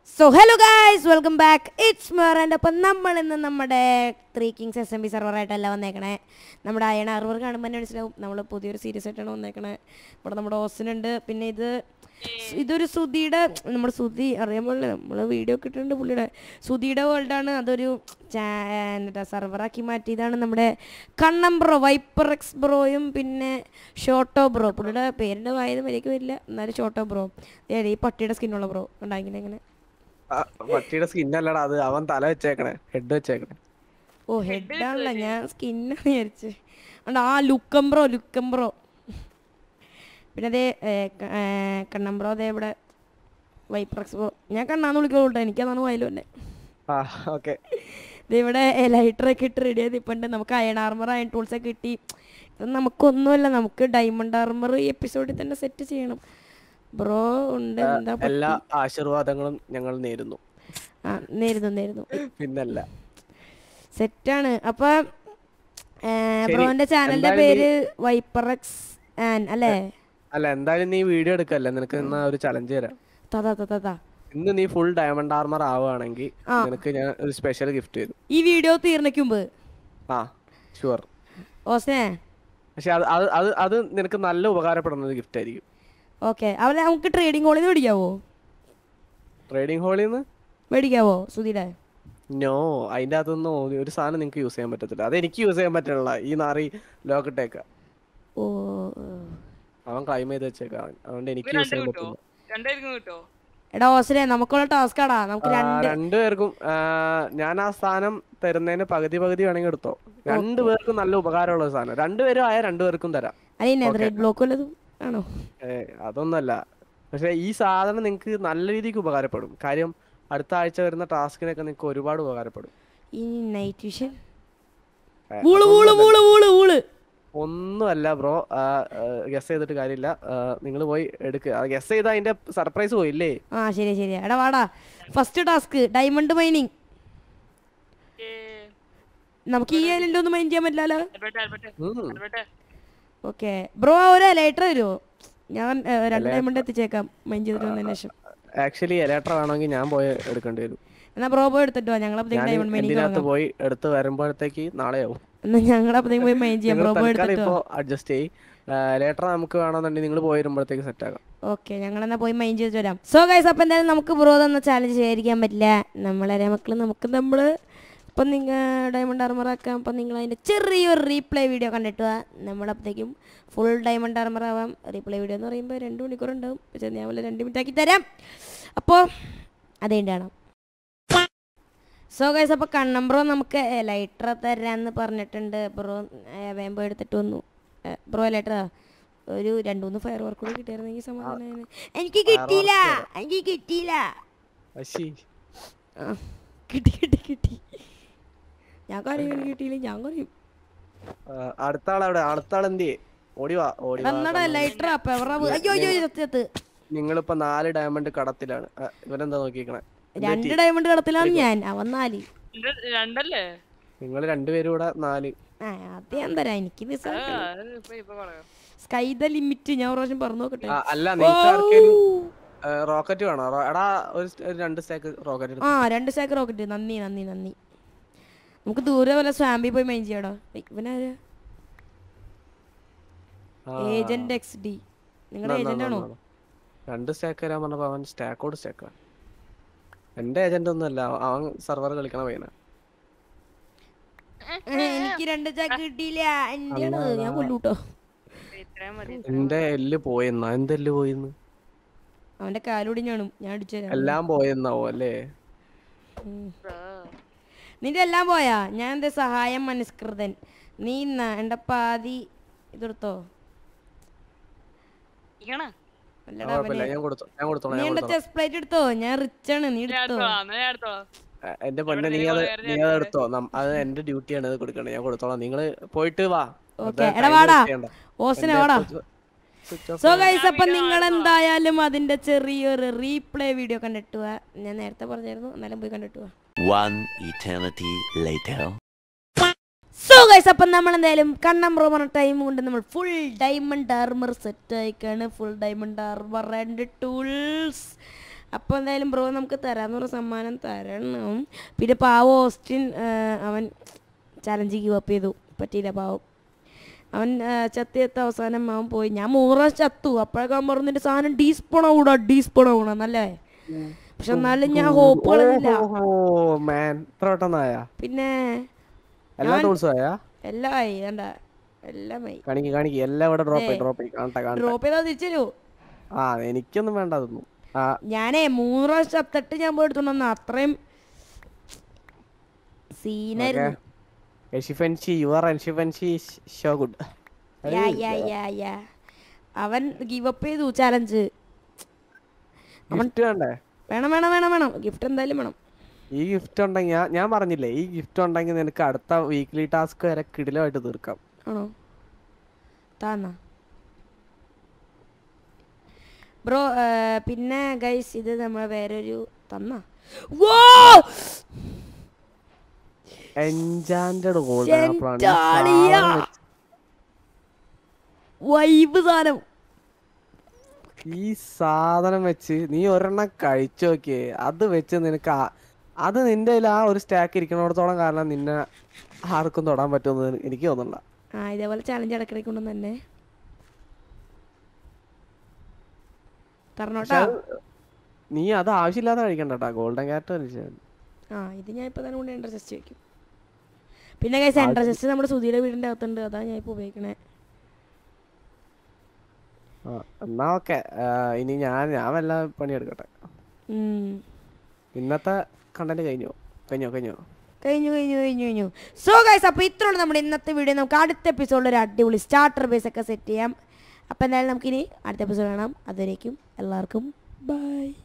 So hello guys welcome back it's മെറാൻഡ് അപ്പം നമ്മൾ ഇന്ന് നമ്മുടെ three kings S M B സെർവറായിട്ടല്ല വന്നേക്കണേ നമ്മുടെ അയൺ അർവർ കാണുമ്പോൾ തന്നെ മനസ്സിലാവും നമ്മൾ പുതിയൊരു സീരീസ് ആയിട്ടാണ് വന്നേക്കണേ ഇവിടെ നമ്മുടെ ഓസിനുണ്ട് പിന്നെ ഇത് ഇതൊരു സുധിയുടെ നമ്മുടെ സുധി അറിയാൻ നമ്മൾ വീഡിയോ ഒക്കെ ഇട്ടിട്ടുണ്ട് പുള്ളിയുടെ സുധിയുടെ വേൾഡാണ് അതൊരു ചാ- എന്നിട്ടാ സെർവറാക്കി മാറ്റിയതാണ് നമ്മുടെ കണ്ണം ബ്രോ വൈപ്പർ എക്സ് ബ്രോയും പിന്നെ ഷോട്ടോ ബ്രോ പുള്ളിയുടെ പേരിൻ്റെ വായത് മര്യാദയ്ക്ക് വരില്ല എന്നാലും ഷോട്ടോ ബ്രോ ഏത് ഈ പട്ടിയുടെ സ്കിന്നുള്ള ബ്രോ ഉണ്ടാക്കിനെ ഇങ്ങനെ ആ, പട്ടിയുടെ സ്കിന്നല്ലടാ അത് അവൻ തല വെച്ചേക്കണേ ഹെഡ് വെച്ചേക്കണേ ഓ ഹെഡാണല്ല ഞാൻ സ്കിന്നാണ് വിചാരിച്ച് ഉണ്ട് ആ ലുക്കംബ്രോ ലുക്കംബ്രോ പിന്നെ അതേ കണ്ണംബ്രോ അതേ ഇവിടെ വൈപ്രക്സ് ബ്രോ ഞാൻ കണ്ണാന്ന് വിളിക്കുള്ളൂ കേട്ടോ എനിക്കതാണ് വയലും തന്നെ ആ ഓക്കെ ഇത് ഇവിടെ ലൈറ്ററൊക്കെ ഇട്ട് റെഡി ചെയ്ത് ഇപ്പം നമുക്ക് അയൺ ആർമർ അയൺ ടൂൾസൊക്കെ കിട്ടി ഇത് നമുക്കൊന്നുമല്ല നമുക്ക് ഡയമണ്ട് ആർമർ ഈ എപ്പിസോഡിൽ തന്നെ സെറ്റ് ചെയ്യണം ബ്രോ ഉണ്ട് എന്താ പ- എല്ലാ ആശീർവാദങ്ങളും ഞങ്ങൾ നേരുന്നു ആ നേരുന്നു നേരുന്നു പിന്നല്ല സെറ്റാണ് അപ്പൊ ബ്രോന്റെ ചാനലിന്റെ പേര് വൈപ്പറക്സ് ആൻ അല്ലേ അല്ല എന്തായാലും നീ വീഡിയോ എടുക്കല്ലേ നിനക്ക് ഇന്ന് ഒരു ചലഞ്ച് തരാം തതാ തതാ തതാ ഇന്ന് നീ ഫുൾ ഡയമണ്ട് ആർമർ ആവുകയാണെങ്കിൽ നിനക്ക് ഞാൻ ഒരു സ്പെഷ്യൽ ഗിഫ്റ്റ് തരും ഈ വീഡിയോ തീർന്നയ്ക്ക് മുമ്പ് ആ ഷുവർ ഓസ്നെ പക്ഷെ അത് അത് അത് അത് നിനക്ക് നല്ല ഉപകാരപ്പെടുന്ന ഒരു ഗിഫ്റ്റ് ആയിരിക്കും ഓക്കെ അവരെ നമുക്ക് ട്രേഡിംഗ് ഹോളിൽ നിന്ന് മേടിക്കാവോ ട്രേഡിംഗ് ഹോളിൽ നിന്ന് മേടിക്കാവോ സുധീടെ നോ അതിൻ്റെ അകത്തൊന്നും ഒരു സാധനം നിനക്ക് യൂസ് ചെയ്യാൻ പറ്റത്തില്ല അത് എനിക്ക് യൂസ് ചെയ്യാൻ പറ്റില്ല ഈ നാറി ലോക്കിട്ടേക്ക ഓ അവൻ ക്ലൈം ചെയ്ത് വെച്ചേക്കാം അവൻ. അതുകൊണ്ട് എനിക്ക് യൂസ് ചെയ്യാൻ പറ്റില്ല രണ്ടായിരിക്കും കിട്ടോ എടാ ഓസ്നെ നമുക്കുള്ള ടാസ്ക് ആടാ നമുക്ക് ആ, രണ്ട് രണ്ടുപേർക്കും ആ, ഞാൻ ആ സ്ഥാനം തരുന്നതിന് പകുതി പകുതി വേണമെങ്കിൽ എടുത്തോ രണ്ടുപേർക്കും നല്ല ഉപകാരമുള്ള ഒരു സാധനം രണ്ടുപേരും ആയ രണ്ടുപേർക്കും തരാം അല്ല റെഡ് ബ്ലോക്ക് വല്ലതും ആണോ ഏ, അതൊന്നല്ല പക്ഷെ ഈ സാധനം നിങ്ങക്ക് നല്ല രീതിക്ക് ഉപകാരപ്പെടും കാര്യം അടുത്ത ആഴ്ച വരുന്ന ടാസ്കിനൊക്കെ നിങ്ങക്ക് ഒരുപാട് ഉപകാരപ്പെടും ഈ നൈറ്റ് വിഷൻ ഏ, wool wool wool wool wool ഒന്നുമല്ല ബ്രോ ഗസ് ചെയ്തിട്ട് കാര്യമില്ല നിങ്ങൾ പോയി എടുക്കുക ഗസ് ചെയ്ത അതിന്റെ സർപ്രൈസ് പോയില്ലേ ആ ശരി ശരി എടാ വാടാ ഫസ്റ്റ് ടാസ്ക് ഡയമണ്ട് മൈനിങ് നമുക്ക് ഈ ഐലൻഡ് ഒന്നും മൈൻ ചെയ്യാൻ പറ്റില്ലല്ലോ ഉം. ഓക്കെ ബ്രോ ഒരു ലൈറ്റർ വരുമോ ഞാൻ ഏ, രണ്ട് ഡയമണ്ട് എത്തിച്ചേക്കാം മൈൻ ചെയ്തിട്ട് വന്നതിന് ശേഷം ആക്ച്വലി എലേട്ടർ വേണമെങ്കിൽ ഞാൻ പോയി എടുക്കേണ്ടി വരും എന്നാ ബ്രോ പോയി എടുത്തിട്ടോ ഞങ്ങൾ അപ്പത്തേക്ക് ഞാൻ ഡയമണ്ട് മൈനിങ് ഇതിനകത്ത് പോയി എടുത്ത് വരുമ്പോഴത്തേക്ക് നാളെയാവും എന്നാ ഞങ്ങൾ അപ്പത്തേക്ക് പോയി മൈൻ ചെയ്യാം നിങ്ങൾ ബ്രോ പോയി തൽക്കാലം എടുത്തിട്ടോ ഇപ്പോ അഡ്ജസ്റ്റ് ചെയ്യ് ലേറ്റർ നമുക്ക് വേണമെന്നുണ്ടെങ്കിൽ നിങ്ങൾ പോയി വരുമ്പോഴത്തേക്ക് സെറ്റ് ആക്കാം ഓക്കെ ഞങ്ങൾ എന്നാ പോയി മൈൻ ചെയ്ത് വരാം സോ ഗൈസ് അപ്പം എന്തായാലും നമുക്ക് ബ്രോ തന്ന ചാലഞ്ച് ചെയ്യാതിരിക്കാൻ പറ്റില്ല നമ്മളെ മക്കൾ നമുക്ക് നമ്മൾ ഇപ്പം നിങ്ങൾ ഡയമണ്ട് ആർമർ ആക്കാം അപ്പം നിങ്ങൾ അതിൻ്റെ ചെറിയൊരു റീപ്ലേ വീഡിയോ കണ്ടിട്ട് വാ നമ്മളപ്പോഴത്തേക്കും ഫുൾ ഡയമണ്ട് ആർമർ ആവാം റീപ്ലേ വീഡിയോ എന്ന് പറയുമ്പോൾ രണ്ട് മണിക്കൂർ ഉണ്ടാവും പക്ഷേ ഞാൻ വല്ല രണ്ട് മിനിറ്റ് ആക്കി തരാം അപ്പോൾ അതേണ്ടി കാണാം സോ ഗൈസ് അപ്പോൾ കണ്ണം ബ്രോ നമുക്ക് ലൈറ്റർ തരാമെന്ന് പറഞ്ഞിട്ടുണ്ട് ബ്രോ വേമ്പോ എടുത്തിട്ട് വന്നു ബ്രോ ലൈറ്റർ ഒരു രണ്ട് മൂന്ന് ഫയർ വർക്ക് കൂടി കിട്ടിയായിരുന്നെങ്കിൽ സമാധാനം എനിക്ക് കിട്ടിയില്ല എനിക്ക് കിട്ടിയില്ല അശി ആ, കിട്ടി കിട്ടി കിട്ടി ഞാൻ കാര്യം എനിക്ക് കിട്ടിയില്ല ഞാൻ പറയും അടുത്ത ആൾ അവിടെ അടുത്ത ആൾ എന്ത് ഓടി വാ ഓടി വാ എന്നടാ ലൈറ്റർ പെവറാവ് അയ്യോ അയ്യോ സത്യത്ത് നിങ്ങളിപ്പോ നാല് ഡയമണ്ട് കടത്തിലാണ് ആ, ഇവരെന്താ നോക്കിക്കണേ രണ്ട് ഡയമണ്ട് കടത്തിലാണ് ഞാൻ അവൻ നാല് രണ്ടല്ലേ നിങ്ങൾ രണ്ടുപേരും കൂടെ നാല് ആ അത് ഞാൻ തരാം എനിക്ക് വിസ ആ, അത് ഇപ്പൊ ഇപ്പൊ പറയാം സ്കൈ ദ ലിമിറ്റ് ഞാൻ ഒരു പ്രാവശ്യം പറഞ്ഞു നോക്കട്ടെ ആ, അല്ല നിങ്ങൾക്ക് ആർക്കെങ്കിലും റോക്കറ്റ് വേണോ റോ- എടാ ഒരു st- ഒരു രണ്ട് സ്റ്റാക്ക് റോക്കറ്റ് ആ രണ്ട് സാക്ക് റോക്കറ്റ് നന്ദി നന്ദി നന്ദി നമുക്ക് ദൂരെ വല്ല സ്വാമ്പിൽ പോയി മൈൻ ചെയ്യാടോ ഇവനാര് ഏജന്റ് എക്സ് ഡി നിങ്ങളുടെ ഏജന്റ് ആണോ രണ്ട് സ്റ്റാക്ക് തരാൻ പറഞ്ഞപ്പോ അവൻ സ്റ്റാക്കോട് സ്റ്റാക്കാ എന്റെ ഏജന്റ് ഒന്നും അല്ല അവൻ സർവർ കളിക്കണ പയ്യനാ ഏ, എനിക്ക് രണ്ട് ചാക്ക് കിട്ടിയില്ല എന്റെയാണ് ഞാൻ കൊല്ലൂട്ടോ ഇത്രയും മതി എന്റെ എല്ല് പോയെന്നാ എന്റെ എല്ല് പോയിന്ന് അവന്റെ കാലൊടിഞ്ഞാണും ഞാൻ അടിച്ചു തരാം എല്ലാം പോയെന്നാവോ അല്ലേ ഉം. ബ്രോ. നിന്റെ എല്ലാം പോയാ ഞാൻ എന്റെ സഹായം മനസ്കൃതൻ നീ ഇന്നാ എന്റെ പാതി ഇതെടുത്തോ ഇരിക്കണ? അല്ലടാ കുഴപ്പമില്ല അവനെ ഞാൻ കൊടുത്തു ഞാൻ കൊടുത്തോളാം നീ ഞാൻ എന്റെ കൊടുത്തോളാം ചെസ്റ്റ് പ്ലേറ്റ് എടുത്തോ ഞാൻ റിച്ച് ആണ് നീ ഞാൻ എടുത്തോ എടുത്തോളാം, എന്നാ ഞാൻ എടുത്തോളാം. എ, എന്റെ പൊന്നെ നീ അത് നീ അത് എടുത്തോ നം- അത് എന്റെ ഡ്യൂട്ടിയാണ് അത് കൊടുക്കണേ ഞാൻ കൊടുത്തോളാം നിങ്ങള് പോയിട്ട് വാ ഓക്കെ എടാ വാടാ ഓസിനെ വാടാ സോ ഗൈസ് അപ്പം നിങ്ങൾ എന്തായാലും അതിന്റെ ചെറിയൊരു റീപ്ലേ വീഡിയോ കണ്ടിട്ട് വാ ഞാൻ നേരത്തെ പറഞ്ഞായിരുന്നു എന്നാലും പോയി കണ്ടിട്ട് വാ One eternity later. So guys അപ്പം നമ്മൾ എന്തായാലും കണ്ണം ബ്രോ പറഞ്ഞ ടൈം കൊണ്ട് നമ്മൾ ഫുൾ ഡയമണ്ട് ആർമർ സെറ്റ് ആയിക്കാണ് full diamond armour and tools അപ്പോൾ എന്തായാലും ബ്രോ നമുക്ക് തരാമെന്ന് പറഞ്ഞ സമ്മാനം തരണം പിന്നെ പാവ ഓസ്റ്റിൻ ആ, അവൻ ചലഞ്ച് ഗീവ് അപ്പ് ചെയ്തു പറ്റിയില്ല പാവം അവൻ ആ, ചത്തിയെത്ത അവസാനം അവൻ പോയി ഞാൻ മൂന്ന് പ്രാവശ്യം ചത്തു അപ്പോഴൊക്കെ അവൻ പറഞ്ഞു നിന്റെ സാധനം ഡീസ്പോൺ ആവൂടാ ഡീസ്പോൺ ആവണമെന്നല്ലേ പക്ഷെ എന്നാലും ഞാൻ ഹോപ്പ് കളഞ്ഞില്ല ഓ മാൻ ഇത്ര പെട്ടെന്നായാ പിന്നെ എല്ലാ ടൂൾസും ആയാ എല്ലാം ആയി വേണ്ട എല്ലാം ആയി കാണിക്ക് കാണിക്ക് എല്ലാം ഇവിടെ ഡ്രോപ്പ് ആയി ദേ. ഡ്രോപ്പ് ആയി കാണട്ടെ കാണട്ടെ ഡ്രോപ്പ് ചെയ്താൽ തിരിച്ചു തരുമോ ആ എനിക്കൊന്നും വേണ്ട അതൊന്നും ആ ഞാനേ മൂന്ന് പ്രാവശ്യം ചത്തിട്ട് ഞാൻ പോയി എടുത്തോണ്ട് അത്രയും സീനായിരുന്നു എഷിഫൻഷി യുവർ എൻഷിഫൻഷി so good yeah yeah yeah yeah അവൻ ഗിവ് അപ്പ് ചെയ്തു ചാലഞ്ച് ഗിഫ്റ്റ് വേണ്ടേ വേണം വേണം വേണം വേണം ഗിഫ്റ്റ് എന്തായാലും വേണം ഈ ഗിഫ്റ്റ് ഉണ്ടെങ്കിൽ ഞാൻ- ഞാൻ പറഞ്ഞില്ലേ ഈ ഗിഫ്റ്റ് ഉണ്ടെങ്കിൽ നിനക്ക് അടുത്ത വീക്ക്ലി ടാസ്ക് വരെ കിടിലമായിട്ട് തീർക്കാം ആണോ താന്നാ ബ്രോ പിന്നെ ഗൈസ് ഇത് നമ്മളെ വേറൊരു തന്ന എൻജാൻഡ് ചെണ്ടാളിയാ. വൈബ് സാധനം ഈ സാധനം വെച്ച് നീ ഒരെണ്ണം കഴിച്ചു നോക്കിയേ അത് വെച്ച് നിനക്ക് ആ- അത് നിന്റെ കയ്യിൽ ആ ഒരു സ്റ്റാക്ക് ഇരിക്കണോടത്തോളം കാരണം നിന്നെ ആർക്കും തൊടാൻ പറ്റുമെന്ന് എനിക്ക് തോന്നുന്നില്ല ആ ഇതേപോലെ ചാലഞ്ച് ഇടക്കിടയ്ക്ക് കൊണ്ടു തന്നെ തരണോട്ടാ നീ അത് ആവശ്യമില്ലാതെ കഴിക്കണ്ട കേട്ടാ ഗോൾഡൻ ക്യാരറ്റ് കഴിച്ചാൽ ആ ഇത് ഞാൻ ഇപ്പോൾ തന്നെ കൊണ്ട് എൻ്റർ ചെസ്റ്റ് വയ്ക്കും പിന്നെ കൈസ് എൻ്റർ ചെസ്റ്റ് നമ്മുടെ സുധീയുടെ വീടിൻ്റെ അകത്തുണ്ട് അതാ ഞാൻ ഇപ്പോൾ ഉപയോഗിക്കണേ ആ എന്നാ ഓക്കെ ഇനി ഞാൻ ഞാൻ വല്ല പണിയെടുക്കട്ടെ ഉം. ഇന്നത്തെ കണ്ടന്റ് കഴിഞ്ഞോ കഴിഞ്ഞോ കഴിഞ്ഞോ കഴിഞ്ഞു കഴിഞ്ഞു കഴിഞ്ഞു കഴിഞ്ഞു സോ ഗൈസ് അപ്പോൾ ഇത്രയുള്ള നമ്മുടെ ഇന്നത്തെ വീഡിയോ നമുക്ക് അടുത്ത എപ്പിസോഡിൽ ഒരു അടിപൊളി സ്റ്റാർട്ടർ ബേസ് ഒക്കെ സെറ്റ് ചെയ്യാം അപ്പോൾ എന്തായാലും നമുക്കിനി അടുത്ത എപ്പിസോഡ് കാണാം അതുവരേക്കും എല്ലാവർക്കും ബൈ